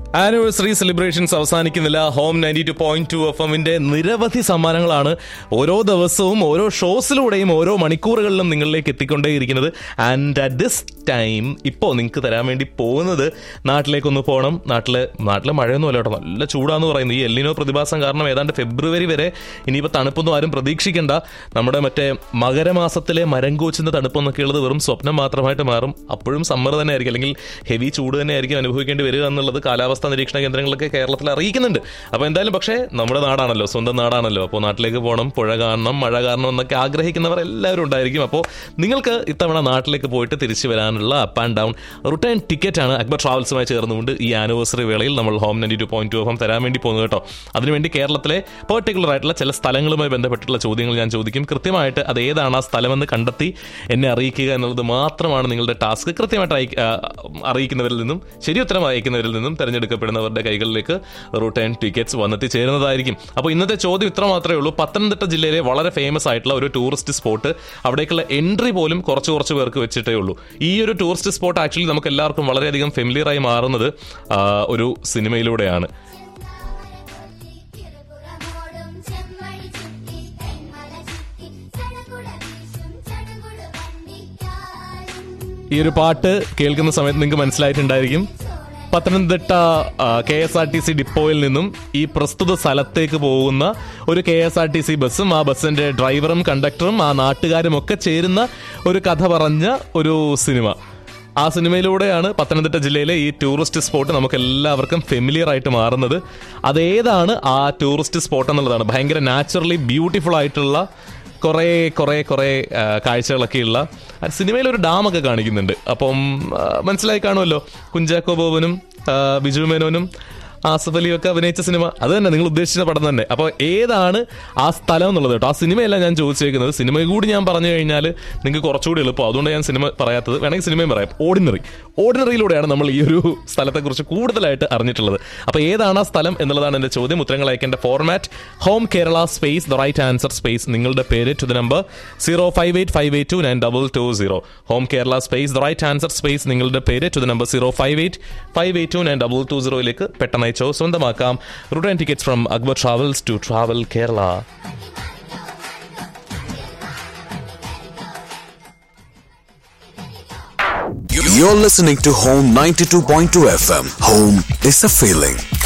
Anniversary celebrations അവസാനിക്കുന്നില്ല home ninety two point two F എമ്മിന്റെ നിരവധി സമ്മാനങ്ങളാണ് ഓരോ ദിവസവും ഓരോ ഷോസിലൂടെയും ഓരോ മണിക്കൂറുകളിലും നിങ്ങളിലേക്ക് എത്തിക്കൊണ്ടേയിരിക്കുന്നത് ആൻഡ് അറ്റ് ദിസ് ടൈം ഇപ്പോൾ നിങ്ങൾക്ക് തരാൻ വേണ്ടി പോകുന്നത് നാട്ടിലേക്കൊന്ന് പോകണം നാട്ടില് നാട്ടിലെ മഴയൊന്നും അല്ല കേട്ടോ നല്ല ചൂടാന്ന് പറയുന്നത് ഈ എല്ലിനോ പ്രതിഭാസം കാരണം ഏതാണ്ട് ഫെബ്രുവരി വരെ ഇനിയിപ്പോൾ തണുപ്പൊന്നും ആരും പ്രതീക്ഷിക്കേണ്ട നമ്മുടെ മറ്റേ മകരമാസത്തിലെ മരം കോച്ചുന്ന തണുപ്പൊന്നൊക്കെ ഉള്ളത് വെറും സ്വപ്നം മാത്രമായിട്ട് മാറും അപ്പോഴും സമ്മർ തന്നെ ആയിരിക്കും അല്ലെങ്കിൽ ഹെവി ചൂട് തന്നെ ആയിരിക്കും അനുഭവിക്കേണ്ടി വരിക എന്നുള്ളത് കാലാവസ്ഥ നിരീക്ഷണ കേന്ദ്രങ്ങളൊക്കെ കേരളത്തിൽ അറിയിക്കുന്നുണ്ട് അപ്പോൾ എന്തായാലും പക്ഷേ നമ്മുടെ നാടാണല്ലോ സ്വന്തം നാടാണല്ലോ അപ്പോൾ നാട്ടിലേക്ക് പോകണം പുഴ കാണണം മഴ കാണണം എന്നൊക്കെ ആഗ്രഹിക്കുന്നവർ എല്ലാവരും ഉണ്ടായിരിക്കും അപ്പോൾ നിങ്ങൾക്ക് ഇത്തവണ നാട്ടിലേക്ക് പോയിട്ട് തിരിച്ചു വരാനുള്ള up and down return ticket ആണ് അക്ബർ ട്രാവൽസുമായി ചേർന്നുകൊണ്ട് ഈ ആനിവേഴ്സറി വേളയിൽ നമ്മൾ home ninety two point two F തരാൻ വേണ്ടി പോകുന്നത് കേട്ടോ അതിനുവേണ്ടി കേരളത്തിലെ പെർട്ടിക്കുലർ ആയിട്ടുള്ള ചില സ്ഥലങ്ങളുമായി ബന്ധപ്പെട്ടുള്ള ചോദ്യങ്ങൾ ഞാൻ ചോദിക്കും കൃത്യമായിട്ട് അത് ഏതാണ് ആ സ്ഥലമെന്ന് കണ്ടെത്തി എന്നെ അറിയിക്കുക എന്നുള്ളത് മാത്രമാണ് നിങ്ങളുടെ ടാസ്ക് കൃത്യമായിട്ട് അയക്ക- ആ, അറിയിക്കുന്നവരിൽ നിന്നും ശരി ഉത്തരം അയക്കുന്നവരിൽ നിന്നും തിരഞ്ഞെടുക്കപ്പെടുന്നവരുടെ കൈകളിലേക്ക് റിട്ടേൺ ടിക്കറ്റ്സ് വന്നെത്തി ചേരുന്നതായിരിക്കും അപ്പോൾ ഇന്നത്തെ ചോദ്യം ഇത്ര മാത്രമേ ഉള്ളൂ പത്തനംതിട്ട ജില്ലയിലെ വളരെ ഫേമസ് ആയിട്ടുള്ള ഒരു ടൂറിസ്റ്റ് സ്പോട്ട് അവിടേക്കുള്ള എൻട്രി പോലും കുറച്ച് കുറച്ച് പേർക്ക് വെച്ചിട്ടേ ഉള്ളൂ ഈ ഒരു ടൂറിസ്റ്റ് സ്പോട്ട് ആക്ച്വലി നമുക്ക് എല്ലാവർക്കും വളരെയധികം ഫെമിലിയർ ആയി മാറുന്നത് ആ, ഒരു സിനിമയിലൂടെയാണ് തിരുപുറമോടും ചെമ്മഴി ചുറ്റി തെന്മല ചുറ്റി ചടകുട വീശും ചടുകുട വണ്ടിക്കാരും ഈ ഒരു പാട്ട് കേൾക്കുന്ന സമയത്ത് നിങ്ങൾക്ക് മനസ്സിലായിട്ടുണ്ടായിരിക്കും Pathanamthitta K S R T C ഡിപ്പോയിൽ നിന്നും ഈ പ്രസ്തുത സ്ഥലത്തേക്ക് പോകുന്ന ഒരു K S R T C ബസ്സും ആ ബസ്സിന്റെ ഡ്രൈവറും കണ്ടക്ടറും ആ നാട്ടുകാരും ഒക്കെ ചേരുന്ന ഒരു കഥ പറഞ്ഞ ഒരു സിനിമ ആ സിനിമയിലൂടെയാണ് പത്തനംതിട്ട ജില്ലയിലെ ഈ ടൂറിസ്റ്റ് സ്പോട്ട് നമുക്ക് എല്ലാവർക്കും ഫെമിലിയർ ആയിട്ട് മാറുന്നത് അതേതാണ് ആ ടൂറിസ്റ്റ് സ്പോട്ട് എന്നുള്ളതാണ് ഭയങ്കര നാച്ചുറലി ബ്യൂട്ടിഫുൾ ആയിട്ടുള്ള കുറേ കുറേ കുറേ ആ, കാഴ്ചകളൊക്കെയുള്ള ആ സിനിമയിൽ ഒരു ഡാമൊക്കെ കാണിക്കുന്നുണ്ട് അപ്പം ആ, മനസ്സിലായി കാണുമല്ലോ കുഞ്ചാക്കോ ബോബനും ആ, ബിജു മേനോനും ആസഫ് അലിയും ഒക്കെ അഭിനയിച്ച സിനിമ അത് തന്നെ നിങ്ങൾ ഉദ്ദേശിച്ച പടം തന്നെ അപ്പോൾ ഏതാണ് ആ സ്ഥലം എന്നുള്ളത് കേട്ടോ ആ സിനിമയല്ല ഞാൻ ചോദിച്ചേക്കുന്നത് സിനിമ കൂടി ഞാൻ പറഞ്ഞു കഴിഞ്ഞാൽ നിങ്ങൾക്ക് കുറച്ചുകൂടി എളുപ്പം അതുകൊണ്ട് ഞാൻ സിനിമ പറയാത്തത് വേണമെങ്കിൽ സിനിമയും പറയാം ഓർഡിനറി ഓർഡിനറിയിലൂടെയാണ് നമ്മൾ ഈ ഒരു സ്ഥലത്തെക്കുറിച്ച് കൂടുതലായിട്ട് അറിഞ്ഞിട്ടുള്ളത് അപ്പോൾ ഏതാണ് ആ സ്ഥലം എന്നുള്ളതാണ് എൻ്റെ ചോദ്യം ഉത്തരങ്ങൾ അയക്കേണ്ട format home Kerala space the right answer space നിങ്ങളുടെ പേര് to the number zero five eight five eight two nine double two zero home Kerala space the right answer space നിങ്ങളുടെ പേര് to the number zero five eight five eight two nine double two സീറോയിലേക്ക് പെട്ടെന്ന് അയച്ചോ സ്വന്തമാക്കാം return tickets from Akbar travels to travel Kerala You're listening to Home 92.2 FM. Home is a feeling.